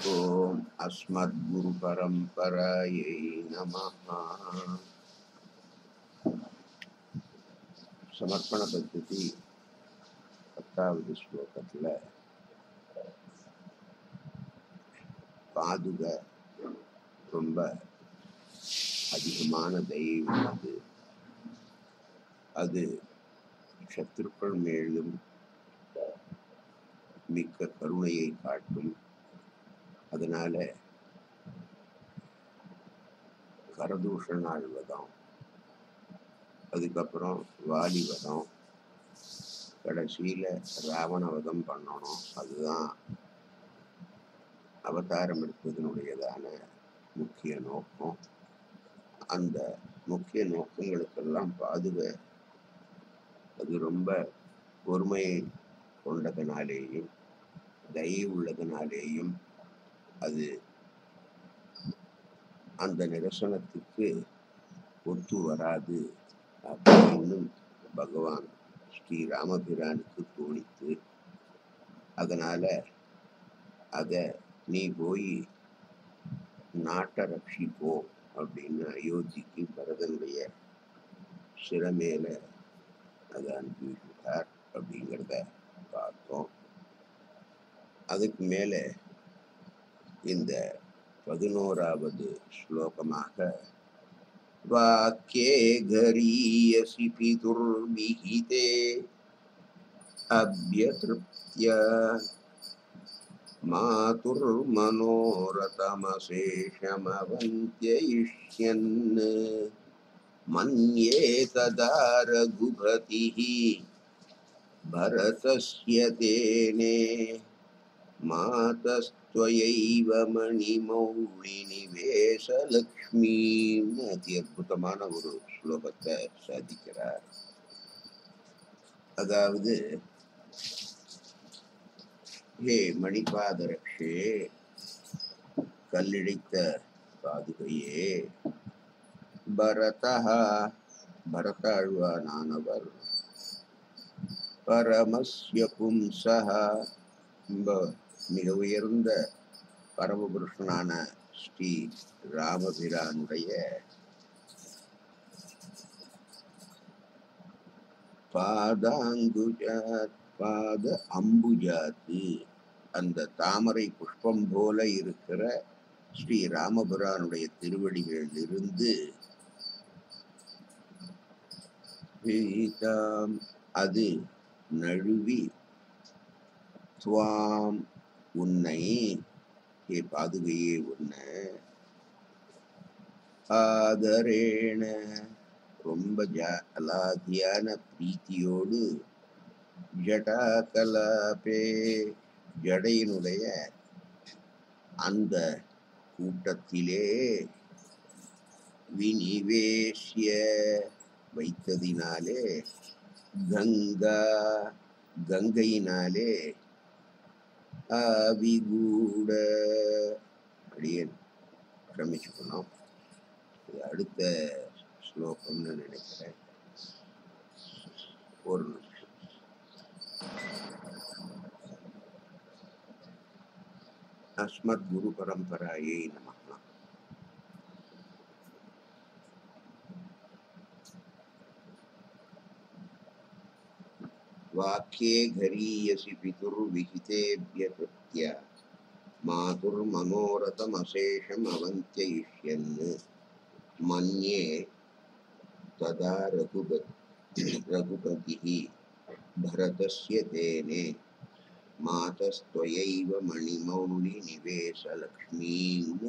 ॐ अस्मद्गुरुपरम्परायै नमः சமர்ப்பண பద్ధதி பத்தாவது ஸ்லோகத்தில் பாதுக ரொம்ப அதிகமான தயை உள்ளது அது சத்துருக்கள் மேலும் மிக்க கருணையை காட்டும் அதனால கரதூஷண ஆழ்வதம் அதுக்கப்புறம் வாலி வதம் கடைசியில் ராவண வதம் பண்ணணும் அதுதான் அவதாரம் எடுப்பதனுடையதான முக்கிய நோக்கம் அந்த முக்கிய நோக்கங்களுக்கெல்லாம் பாதுக அது ரொம்ப பொறுமையை கொண்டதனாலேயும் தயை உள்ளதனாலேயும் அது அந்த நிரசனத்துக்கு ஒத்து வராது அப்படின்னு பகவான் ஸ்ரீ ராமபிரானுக்கு தோணித்து அதனால அத நீ போய் நாட்டை ரட்சிப்போ அப்படின்னு அயோத்திக்கு பரதனுடைய சிறமேல அதை அனுப்பிவிட்டார் அப்படிங்கிறத பார்த்தோம் அதுக்கு மேலே இந்த பதினோராவது ஸ்லோகமாக வாக்கியே கரீயசி பிதுர்விஹிதே அபியதிருப்திய मातुर्मनोरथमशेषमवन्त्ययिष्यन् मन्ये तदा रघुपतिः भरतस्य तेने மாதஸ்துவயைவ மணிமௌழி நிவேசலக்ஷ்மின்னு அதி அற்புதமான ஒரு ஸ்லோகத்தை சாதிக்கிறார் அதாவது ஹே மணிபாதரக்ஷே கல்லிழைத்த பாதுகையே பரதா பரதாழ்வானானவர் பரமஸ்ய பும்சா மிக உயர்ந்த பரமபுருஷனான ஸ்ரீ ராமபிரானுடைய பாதாங்குஜாத் பாத அம்புஜாத்து அந்த தாமரை புஷ்பம் போல இருக்கிற ஸ்ரீ ராமபுரானுடைய திருவடிகளிலிருந்து அது நழுவி துவாம் உன்னை ஹே பாதுகையே உன்னை ஆதரேன ரொம்ப அலாதியான பிரீத்தியோடு ஜடா கலாபே ஜடையினுடைய அந்த கூட்டத்திலே வினிவேசிய வைத்ததினாலே கங்கா கங்கையினாலே ஆவிகூட அடியன் கிரமிச்சுக்கணும் இது அடுத்த ஸ்லோகம்னு நினைக்கிறேன் ஒரு நிமிஷம் அஸ்மத் குரு பரம்பராயை நம वाक्ये घरीयसि पितुर्विहितेभ्य कृत्य मातुर्मनोरथमशेषम् अवन्त्ययिष्यन् मन्ये तदा रघुपत् रघुपतिः भरतस्य तेने मातस्त्वयैव मणिमौलिनिवेशलक्ष्मीन्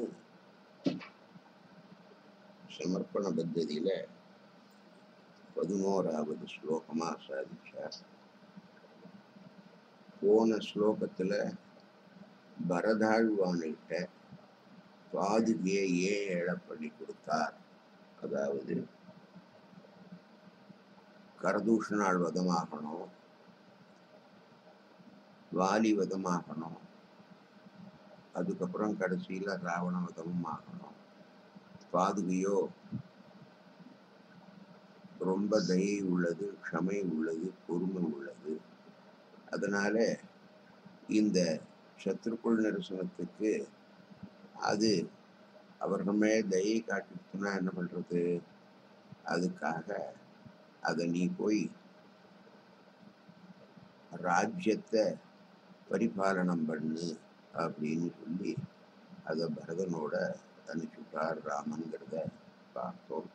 சமர்ப்பண பத்ததியில பதினோராவது ஸ்லோகமா சாதிச்சார் போன ஸ்லோகத்துல பரதாழ்வான்கிட்ட பாதுகையை ஏன் ஏழை பண்ணி கொடுத்தார் அதாவது கரதூஷணாள் வதமாகணும் வாலி வதமாகணும் அதுக்கப்புறம் கடைசியில ராவண வதமும் ஆகணும் பாதுகையோ ரொம்ப தயை உள்ளது க்ஷமை உள்ளது பொறுமை உள்ளது அதனால இந்த சத்ருக்குள் நிரசனத்துக்கு அது அவர்களை தயை காட்டிட்டுனா என்ன பண்றது அதுக்காக அதை நீ போய் ராஜ்யத்தை பரிபாலனம் பண்ணு அப்படின்னு சொல்லி அதை பரதனோட அனுப்பிச்சுட்டார் ராமன்கிறத பார்த்தோம்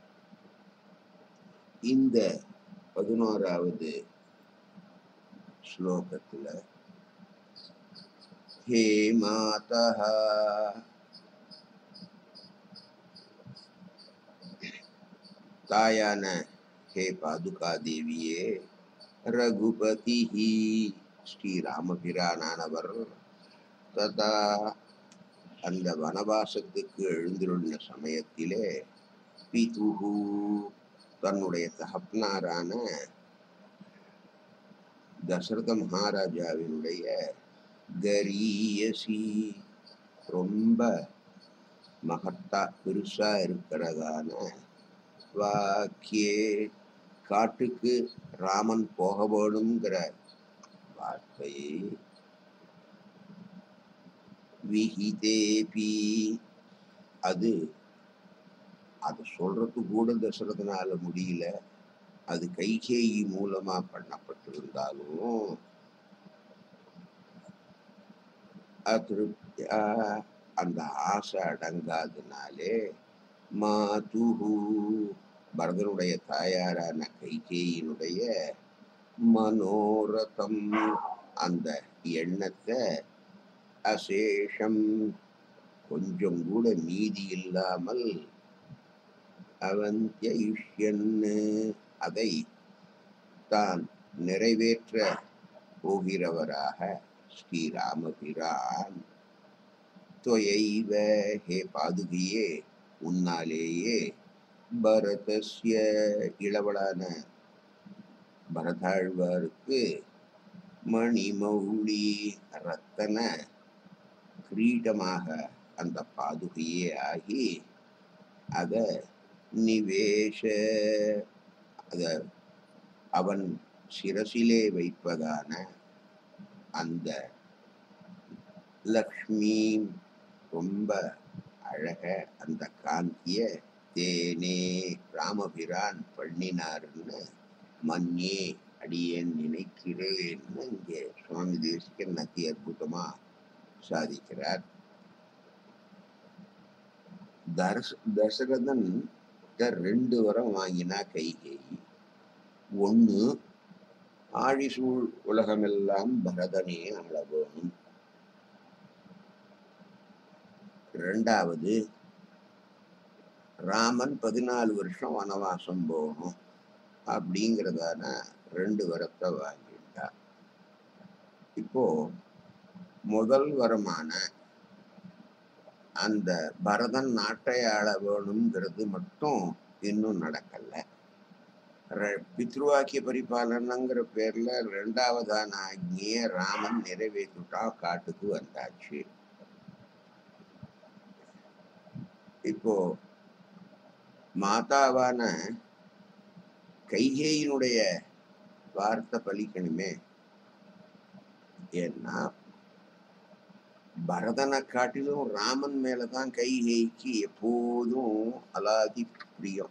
இந்த பதினோராவது ஸ்லோகத்துல ஹே மாதா தாயான ஹே பாதுகா தேவியே ரகுபதி ஸ்ரீராமபிரானானவர் ததா அந்த வனவாசத்துக்கு எழுந்துள்ள சமயத்திலே பிதுகு தன்னுடைய தகப்பனாரான தசரத மகாராஜாவினுடைய கரியசி ரொம்ப மகத்தா பெருசா இருக்கிறதான வாக்கியே காட்டுக்கு ராமன் போக வேணுங்கிற வார்த்தையை விஹிதேபி அது அது சொல்றது கூட தசரதனால முடியல அது கைகேயி மூலமா பண்ணப்பட்டிருந்தாலும் அதிருப்தியா அந்த ஆசை அடங்காதனாலே மாதுஹு பரதனுடைய தாயாரான கைகேயினுடைய மனோரதம் அந்த எண்ணத்தை அசேஷம் கொஞ்சம் கூட மீதி இல்லாமல் அவந்தியுஷ்யன்னு அதை தான் நிறைவேற்ற போகிறவராக ஸ்ரீராமபிரான் தொயைவ ஹே பாதுகியே உன்னாலேயே பரதஸ்ய இளவலான பரதாழ்வாருக்கு மணிமௌளி ரத்தன கிரீடமாக அந்த பாதுகையே ஆகி அத நிவேஷ அத அவன் சிரசிலே வைப்பதான அந்த லக்ஷ்மி ரொம்ப அழக அந்த காந்திய தேனே ராமபிரான் பண்ணினாருன்னு மன்னே அடியேன் நினைக்கிறேன்னு இங்கே சுவாமி தேசிகன் அதி அற்புதமா சாதிக்கிறார் தர்ஷ தசரதன் கிட்ட ரெண்டு வரம் வாங்கினா கைகேயி ஒண்ணு ஆழிசூழ் உலகமெல்லாம் பரதனே ஆள வேணும் ரெண்டாவது ராமன் பதினாலு வருஷம் வனவாசம் போகணும் அப்படிங்கிறதான ரெண்டு வரத்தை வாங்கிட்டா இப்போ முதல் வரமான அந்த பரதன் நாட்டை ஆள வேணுங்கிறது மட்டும் இன்னும் நடக்கல ர- பித்ருவாக்கிய பரிபாலனங்கிற பேர்ல ரெண்டாவதான ஆக்னிய ராமன் நிறைவேற்றிட்டா காட்டுக்கு வந்தாச்சு இப்போ மாதாவான கைகேயினுடைய வார்த்தை பலிக்கணுமே ஏன்னா பரதனை காட்டிலும் ராமன் மேலதான் கைகேயிக்கு எப்போதும் அலாதி பிரியம்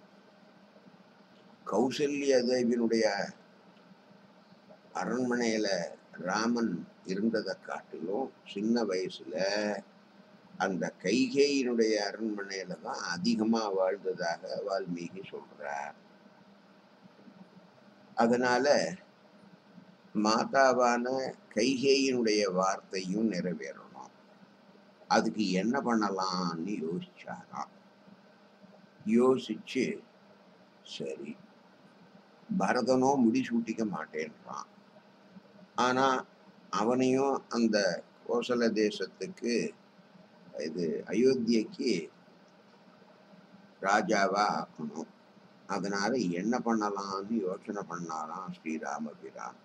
கௌசல்ய தேவியினுடைய அரண்மனையில ராமன் இருந்ததை காட்டிலும் சின்ன வயசுல அந்த கைகேயினுடைய அரண்மனையில தான் அதிகமா வாழ்ந்ததாக வால்மீகி சொல்றார் அதனால மாதாவான கைகேயினுடைய வார்த்தையும் நிறைவேறணும் அதுக்கு என்ன பண்ணலாம்னு யோசிச்சாராம் யோசிச்சு சரி பரதனோ முடிசூட்டிக்க மாட்டேன்றான் ஆனா அவனையும் அந்த கோசல தேசத்துக்கு இது அயோத்தியக்கு ராஜாவா ஆக்கணும் அதனால என்ன பண்ணலாம்னு யோசனை பண்ணாராம் ஸ்ரீராமபிரான்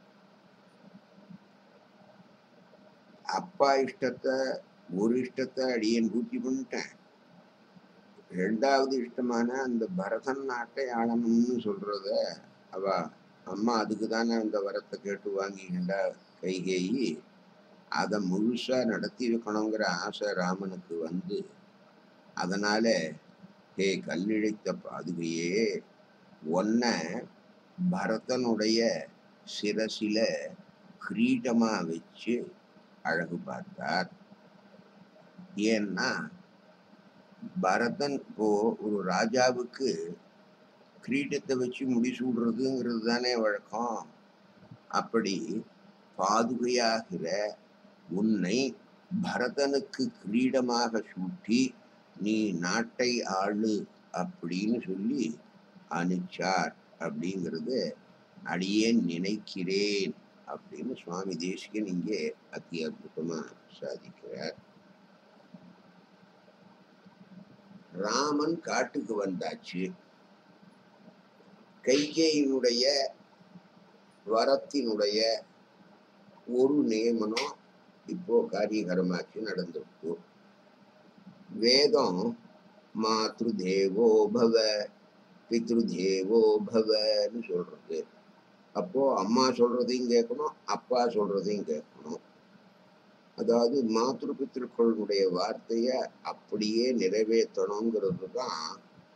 அப்பா இஷ்டத்தை ஒரு இஷ்டத்தை அடியேன் பூர்த்தி பண்ணிட்டேன் ரெண்டாவது இஷ்டமான அந்த பரதன் நாட்டை ஆளணும்னு சொல்றத அவ அம்மா அதுக்கு தானே அந்த வரத்தை கேட்டு வாங்கிக்கிண்டா கைகேயி அதை முழுசா நடத்தி வைக்கணுங்கிற ஆசை ராமனுக்கு வந்து அதனால ஹே கல்லிழைத்த பாதுகையே ஒன்ன பரதனுடைய சிரசில கிரீடமா வச்சு அழகு பார்த்தார் ஏன்னா பரதன் இப்போ ஒரு ராஜாவுக்கு கிரீடத்தை வச்சு முடிசூடுறதுங்கிறது தானே வழக்கம் அப்படி பாதுகையாகிற உன்னை பரதனுக்கு கிரீடமாக சூட்டி நீ நாட்டை ஆளு அப்படின்னு சொல்லி அனுச்சார் அப்படிங்கிறது அடியேன் நினைக்கிறேன் அப்படின்னு சுவாமி தேசிகன் இங்கே அத்தி அற்புதமா சாதிக்கிறார் ராமன் காட்டுக்கு வந்தாச்சு கைகேயினுடைய வரத்தினுடைய ஒரு நியமனம் இப்போ காரியகரமாச்சு நடந்திருக்கு வேதம் மாத்ரு தேவோ பவ பித்ரு தேவோ பவன்னு சொல்றது அப்போ அம்மா சொல்றதையும் கேட்கணும் அப்பா சொல்றதையும் கேட்கணும் அதாவது மாத்ரு பித்ருக்களுடைய வார்த்தைய அப்படியே நிறைவேற்றணுங்கிறது தான்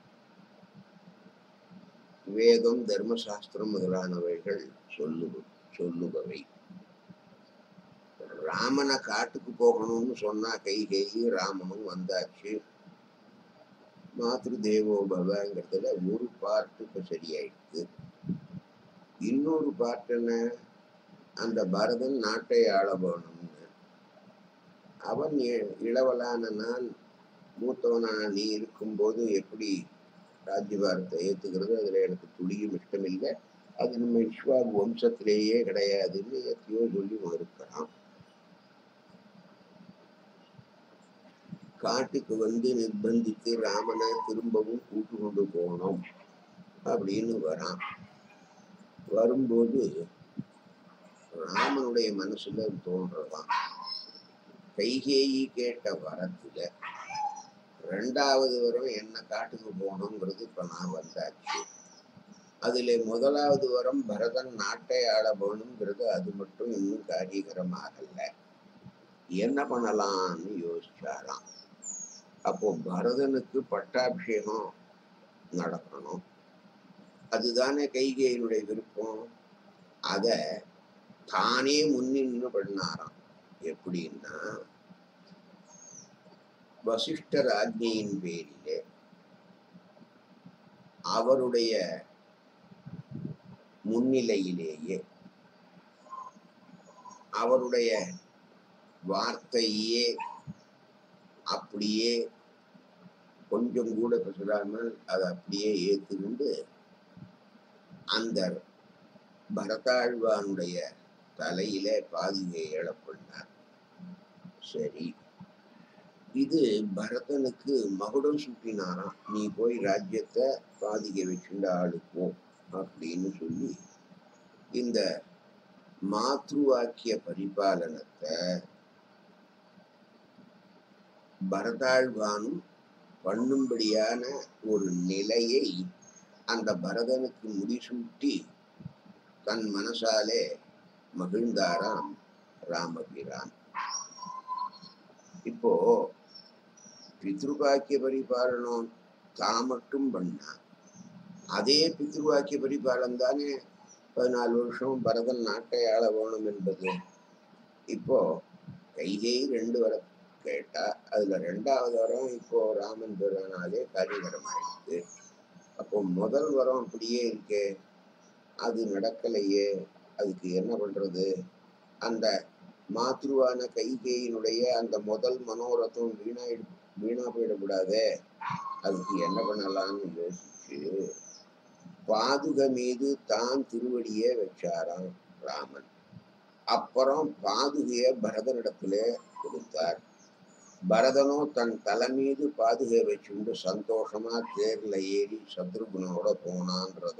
வேதம் தர்மசாஸ்திரம் முதலானவைகள் சொல்லு சொல்லுபவை ராமனை காட்டுக்கு போகணும்னு சொன்னா கை கை ராமனும் வந்தாச்சு மாத்ரு தேவோ பவங்கிறதுல ஒரு பார்ட் இப்ப சரியாயிடுது இன்னொரு பார்ட் என்ன அந்த பரதன் நாட்டை ஆள வேணும்னு அவன் இ- இளவலான நான் மூத்தவனான நீ இருக்கும்போது எப்படி ராஜ்யபாரத்தை ஏத்துக்கிறது அதுல எனக்கு துளியும் இஷ்டமில்லை அது நம்ம இஷ்வாகு வம்சத்திலேயே கிடையாதுன்னு எத்தையோ சொல்லி மறுக்கிறான் காட்டுக்கு வந்து நிர்பந்தித்து ராமனை திரும்பவும் கூட்டு கொண்டு போகணும் அப்படின்னு வரான் வரும்போது ராமனுடைய மனசுல தோன்றதான் கைகேயி கேட்ட வரத்துல ரெண்டாவது வரம் என்ன காட்டுக்கு போகணுங்கிறது இப்ப நான் வந்தாச்சு அதுல முதலாவது வரம் பரதன் நாட்டை ஆள வேணுங்கிறது அது மட்டும் இன்னும் காரியகரமாகல என்ன பண்ணலாம்னு யோசிச்சாராம் அப்போ பரதனுக்கு பட்டாபிஷேகம் நடக்கணும் அதுதானே கைகேயினுடைய விருப்பம் அத தானே முன்னின்று பண்ணாராம் எப்படின்னா வசிஷ்டர் ஆக்ஞையின் பேரிலே அவருடைய முன்னிலையிலேயே அவருடைய வார்த்தையே அப்படியே கொஞ்சம் கூட பேசாமல் அதை அப்படியே ஏத்துக்கிண்டு அந்த பரதாழ்வானுடைய தலையில பாதிகை எழப்பண்ணார் சரி இது பரதனுக்கு மகுடம் சூட்டினாராம் நீ போய் ராஜ்யத்தை பாதிகை வச்சுண்ட ஆளுப்போ அப்படின்னு சொல்லி இந்த மாத்ருவாக்கிய பரிபாலனத்தை பரதாழ்வானும் பண்ணும்படியான ஒரு நிலையை அந்த பரதனுக்கு முடிசூட்டி தன் மனசாலே மகிழ்ந்தாராம் ராமபிரான் இப்போ பித்ருபாக்கிய பரிபாலனம் தான் மட்டும் பண்ணா அதே பித்ருவாக்கிய பரிபாலனம் தானே பதினாலு வருஷம் பரதன் நாட்டை ஆள வேணும் என்பது இப்போ கைகை ரெண்டு வர கேட்டா அதுல ரெண்டாவது வரம் இப்போ ராமன் பெருனாலே காரியகரம் ஆயிடுச்சு அப்போ முதல் வரம் அப்படியே இருக்கே அது நடக்கலையே அதுக்கு என்ன பண்றது அந்த மாத்ருவான கைகேயினுடைய அந்த முதல் மனோரதம் வீணாயிடு வீணா போயிடக்கூடாதே அதுக்கு என்ன பண்ணலாம்னு யோசிச்சு பாதுக மீது தான் திருவடியே வச்சாராம் ராமன் அப்புறம் பாதுகைய பரதனிடத்துல கொடுத்தார் பரதனும் தன் தலை மீது பாதுகை வச்சுண்டு சந்தோஷமா தேர்ல ஏறி சத்ருகுணோட போனான்றத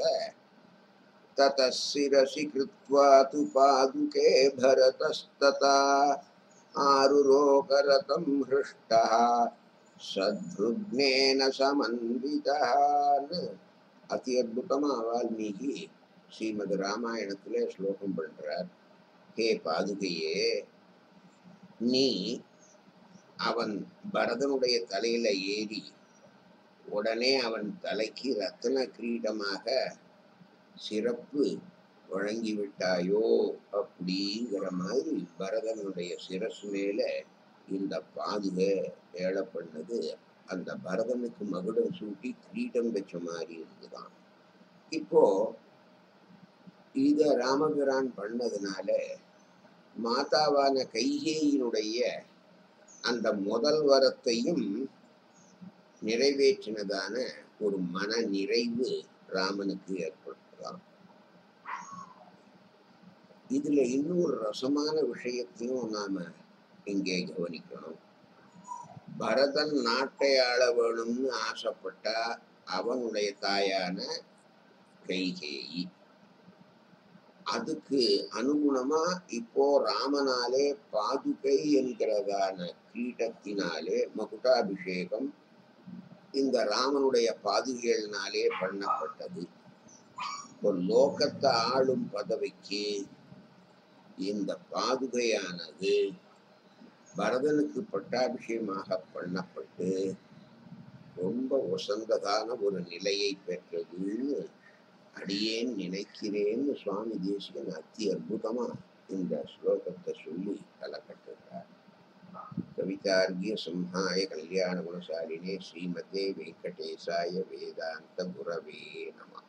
ததசிரசி கிருத்வா து பாதுகே பரதஸ்ததா ஆருரோகரதம் ஹிருஷ்டா சத்ருக்னேன சமன்விதான்னு அதி அற்புதமா வால்மீகி ஸ்ரீமத் ராமாயணத்திலே ஸ்லோகம் பண்றார் ஹே பாதுகையே நீ அவன் பரதனுடைய தலையில ஏறி உடனே அவன் தலைக்கு ரத்தன கிரீடமாக சிறப்பு வழங்கி விட்டாயோ அப்படிங்கிற மாதிரி பரதனுடைய சிரசு மேல இந்த பாதுகை ஏழை பண்ணது அந்த பரதனுக்கு மகுடம் சூட்டி கிரீடம் வச்ச மாதிரி இருந்துதான் இப்போ இத ராமபிரான் பண்ணதுனால மாதாவான கைகேயினுடைய அந்த முதல் வரத்தையும் நிறைவேற்றினதான ஒரு மன நிறைவு ராமனுக்கு ஏற்பட்டதாம் இதுல இன்னொரு ரசமான விஷயத்தையும் நாம இங்கே கவனிக்கணும் பரதன் நாட்டை ஆள வேணும்னு ஆசைப்பட்டா அவனுடைய தாயான கைகேயி அதுக்கு அனுகுணமா இப்போ ராமனாலே பாதுகை என்கிறதான கிரீடத்தினாலே மகுடாபிஷேகம் இந்த ராமனுடைய பாதுகைகளினாலே பண்ணப்பட்டது இப்போ லோகத்தை ஆளும் பதவிக்கு இந்த பாதுகையானது பரதனுக்கு பட்டாபிஷேகமாக பண்ணப்பட்டு ரொம்ப உசந்ததான ஒரு நிலையை பெற்றதுன்னு அடியேன் நினைக்கிறேன்னு சுவாமி தேசிகன் அத்தி அற்புதமா இந்த ஸ்லோகத்தை சொல்லி கலக்கட்டுகிறார் கவிதார்கிய சிம்ஹாய கல்யாண குணசாலினே ஸ்ரீமதே வெங்கடேசாய வேதாந்த குரவே நம